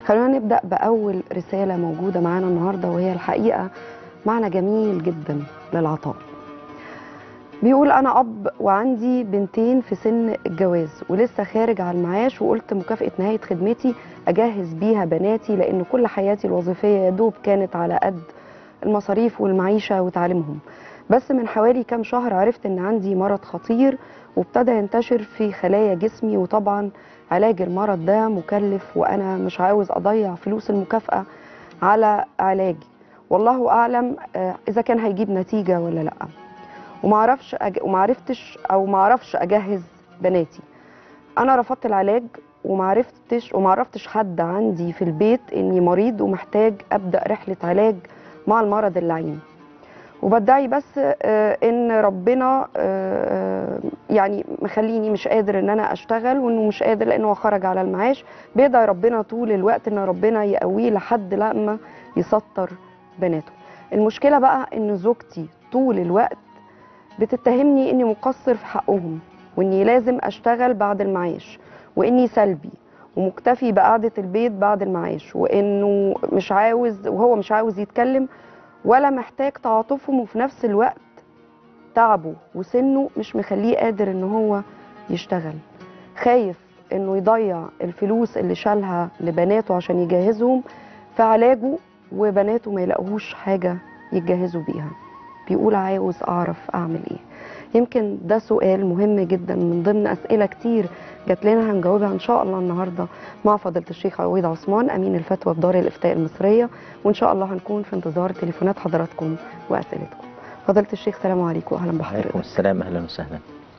خلونا نبدأ بأول رسالة موجودة معانا النهاردة وهي الحقيقة معنى جميل جدا للعطاء بيقول أنا أب وعندي بنتين في سن الجواز ولسه خارج على المعاش وقلت مكافأة نهاية خدمتي أجهز بيها بناتي لأن كل حياتي الوظيفية يا دوب كانت على قد المصاريف والمعيشة وتعليمهم بس من حوالي كام شهر عرفت إن عندي مرض خطير وابتدى ينتشر في خلايا جسمي وطبعا علاج المرض ده مكلف وأنا مش عاوز أضيع فلوس المكافأة على علاجي والله أعلم آه، إذا كان هيجيب نتيجة ولا لأ ومعرفش أج... ومعرفتش أو معرفش أجهز بناتي أنا رفضت العلاج ومعرفتش ومعرفتش حد عندي في البيت إني مريض ومحتاج أبدأ رحلة علاج مع المرض اللعين وبدعي بس آه، ان ربنا آه، يعني مخليني مش قادر ان انا اشتغل وانه مش قادر لانه هو خرج على المعاش بيدعي ربنا طول الوقت ان ربنا يقويه لحد لما يسطر بناته المشكله بقى ان زوجتي طول الوقت بتتهمني اني مقصر في حقهم واني لازم اشتغل بعد المعاش واني سلبي ومكتفي بقعده البيت بعد المعاش وانه مش عاوز وهو مش عاوز يتكلم ولا محتاج تعاطفهم وفي نفس الوقت تعبه وسنه مش مخليه قادر ان هو يشتغل خايف انه يضيع الفلوس اللي شالها لبناته عشان يجهزهم في علاجه وبناته ما يلاقوهوش حاجة يتجهزوا بيها بيقول عاوز اعرف اعمل ايه يمكن ده سؤال مهم جدا من ضمن اسئله كتير جات لنا هنجاوبها ان شاء الله النهارده مع فضيله الشيخ عويد عثمان امين الفتوى بدار الافتاء المصريه وان شاء الله هنكون في انتظار تليفونات حضراتكم واسئلتكم فضيله الشيخ سلام عليكم واهلا عليكم بحضرتك السلام اهلا وسهلا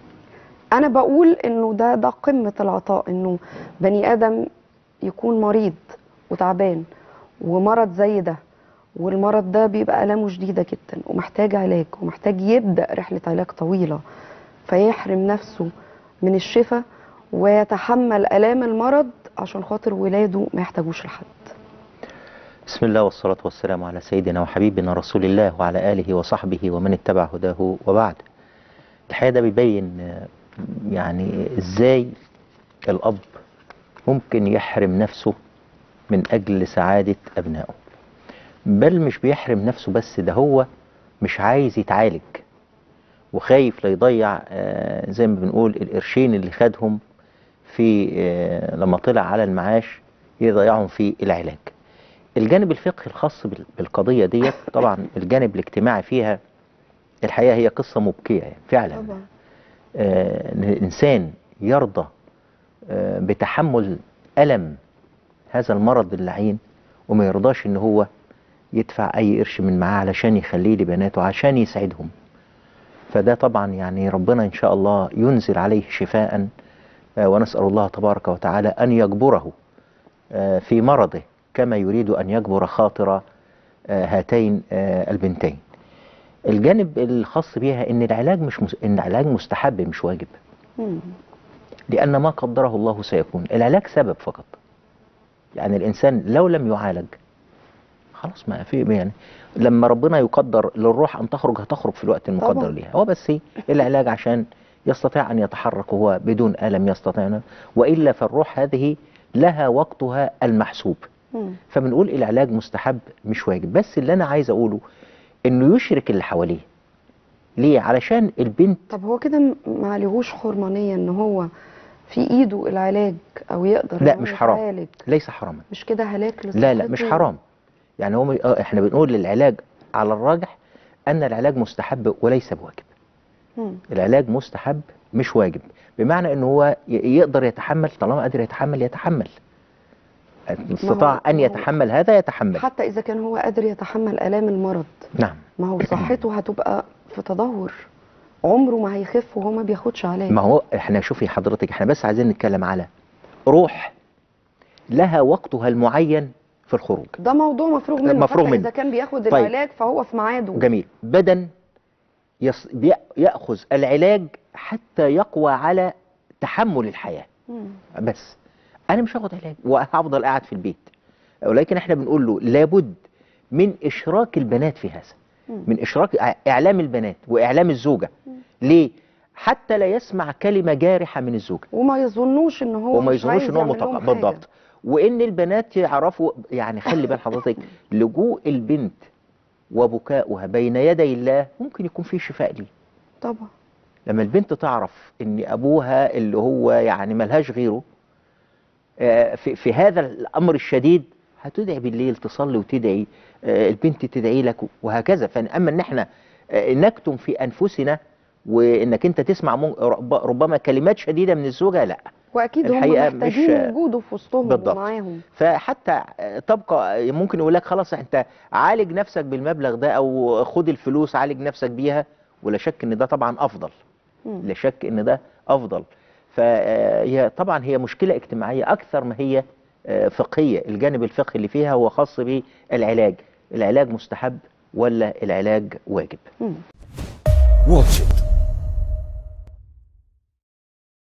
انا بقول انه ده ده قمه العطاء انه بني ادم يكون مريض وتعبان ومرض زي ده والمرض ده بيبقى الامه شديده جدا ومحتاج علاج ومحتاج يبدا رحله علاج طويله فيحرم نفسه من الشفاء ويتحمل الام المرض عشان خاطر ولاده ما يحتاجوش لحد بسم الله والصلاة والسلام على سيدنا وحبيبنا رسول الله وعلى آله وصحبه ومن اتبع هداه وبعد الحقيقة ده بيبين آه، يعني ازاي الأب ممكن يحرم نفسه من أجل سعادة أبنائه بل مش بيحرم نفسه بس ده هو مش عايز يتعالج وخايف لا يضيع آه، زي ما بنقول القرشين اللي خدهم في آه، لما طلع على المعاش يضيعهم في العلاج الجانب الفقهي الخاص بال- بالقضية ديت طبعا الجانب الاجتماعي فيها الحقيقة هي قصة مبكية يعني فعلا طبعا آه، ان الانسان يرضى آه، بتحمل الم هذا المرض اللعين وما يرضاش ان هو يدفع اي قرش من معاه علشان يخليه لبناته عشان يسعدهم فده طبعا يعني ربنا ان شاء الله ينزل عليه شفاء آه، ونسال الله تبارك وتعالى ان يجبره آه، في مرضه كما يريد ان يجبر خاطر آه، هاتين آه، البنتين الجانب الخاص بيها ان العلاج مش مس... ان العلاج مستحب مش واجب مم. لان ما قدره الله سيكون العلاج سبب فقط يعني الانسان لو لم يعالج خلاص ما في يعني لما ربنا يقدر للروح ان تخرج هتخرج في الوقت المقدر طبعا. ليها هو بس العلاج عشان يستطيع ان يتحرك وهو بدون الم يستطيع أن- والا فالروح هذه لها وقتها المحسوب مم. فبنقول العلاج مستحب مش واجب بس اللي انا عايز اقوله انه يشرك اللي حواليه ليه علشان البنت طب هو كده م- ما عليهوش حرمانيه ان هو في ايده العلاج او يقدر لا، إن هو مش حرام. يتعالج. ليس حراما مش كده هلاك لا لا مش لصحته؟ حرام يعني هو آه، احنا بنقول للعلاج على الراجح ان العلاج مستحب وليس بواجب مم. العلاج مستحب مش واجب بمعنى ان هو ي- يقدر يتحمل طالما قادر يتحمل يتحمل استطاع ان ما هو- يتحمل هذا يتحمل حتى اذا كان هو قادر يتحمل الام المرض نعم ما هو صحته هتبقى في تدهور عمره ما هيخف وهو ما بياخدش علاج ما هو احنا شوفي حضرتك احنا بس عايزين نتكلم على روح لها وقتها المعين في الخروج ده موضوع مفروغ منه مفروغ حتى منه. اذا كان بياخد طيب. العلاج فهو في ميعاده جميل بدن يص... بي- ياخذ العلاج حتى يقوى على تحمل الحياه مم. بس انا مش هاخد علاج وهفضل قاعد في البيت ولكن احنا بنقول له لابد من اشراك البنات في هذا مم. من اشراك إع- اعلام البنات واعلام الزوجه ليه حتى لا يسمع كلمه جارحه من الزوجه وما يظنوش ان هو وما مش يظنوش عايز ان هو يعمل لهم متق... حاجة. بالضبط وان البنات يعرفوا يعني خلي بال حضرتك لجوء البنت وبكاؤها بين يدي الله ممكن يكون فيه شفاء ليه طبعا لما البنت تعرف ان ابوها اللي هو يعني ملهاش غيره آه، في, في هذا الامر الشديد هتدعي بالليل تصلي وتدعي آه، البنت تدعي لك وهكذا فاما ان احنا آه، نكتم في انفسنا وانك انت تسمع من- رب- ربما كلمات شديده من الزوجه لا واكيد هم الحقيقة محتاجين مش- وجوده في وسطهم بالضبط. ومعاهم فحتى تبقى ممكن يقول لك خلاص انت عالج نفسك بالمبلغ ده او خد الفلوس عالج نفسك بيها ولا شك ان ده طبعا افضل مم. لا شك ان ده افضل فهي طبعا هي مشكله اجتماعيه اكثر ما هي آه، فقهيه الجانب الفقهي اللي فيها هو خاص بالعلاج العلاج مستحب ولا العلاج واجب مم. واتش إت